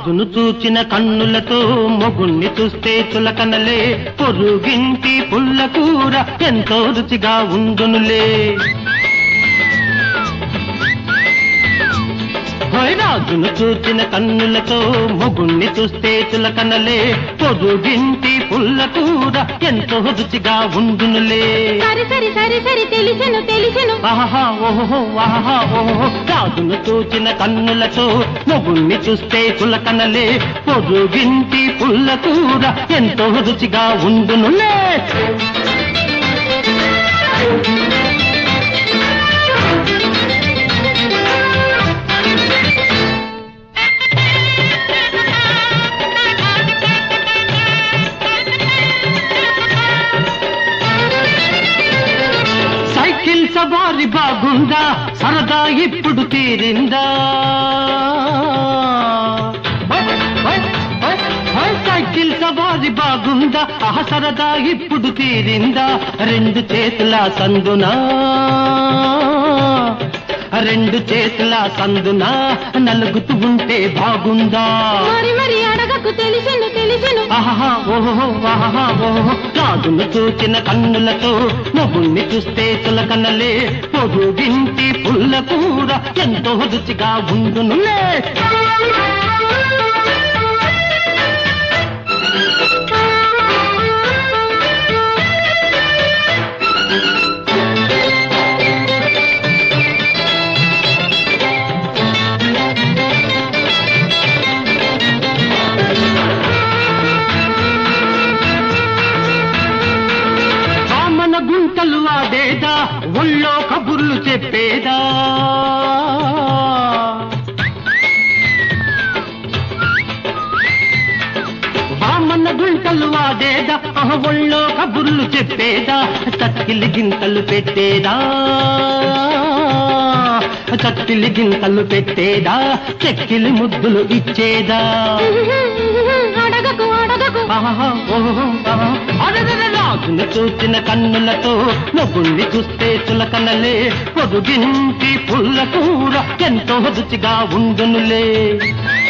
రాజును చూచిన కన్నులతో మొగుణ్ణి చూస్తే చులకనలే పొరుగింటి పుల్ల కూర ఎంతో రుచిగా ఉండునులే హోయ్ రాజును చూచిన కన్నులతో మొగుణ్ణి చూస్తే చులకనలే పొరుగింటి పుల్ల కూర ఎంతో రుచిగా ఉండునులే సరి సరి సరి సరి తెలిసెను తెలిసెను ఆహా ఓహో ఆహా ఓహో రాజును చూచిన కన్నులతో మొగుణ్ణి చూస్తే చులకనలే పొరుగింటి పుల్ల కూర ఎంతో రుచిగా ఉండునులే సైకిల్ సవారి బాగుందా సరదా ఇప్పుడు తీరిందా ఓయ్, ఓయ్, ఓయ్, ఓయ్, సైకిల్ సవారి బాగుందా ఆ సరదా ఇప్పుడు తీరిందా రెండు చేతుల సందునా రెండు చేతుల సందునా నలుగుతూ ఉంటే బాగుందా మరి మరి అడగకు తెలిసెను తెలిసెను ఆహా ఓహో ఆహా ఓహో రాజును చూచిన కన్నులతో మొగుణ్ణి చూస్తే చులకనలే పొరుగింటి పుల్ల కూర ఎంతో రుచిగా ఉండునులే వామన గుంటలు ఆడేదా ఒళ్ళో కబుర్లు చెప్పేదా వామన గుంటలు ఆడేదా ఆహ, ఒళ్ళో కబుర్లు చెప్పేదా చక్కిలి గింతలు పెట్టేదా చక్కిలి గింతలు పెట్టేదా చెక్కిలి ముద్దులు ఇచ్చేదా అడగకు అడగకు ఆహా, ఓహో, ఆహా. అరెరెరె, రాజును చూచిన కన్నులతో నవ్వుణ్ణి చూస్తే చులకనలే పొరుగింటి పుల్ల కూర ఎంతో రుచిగా ఉండునులే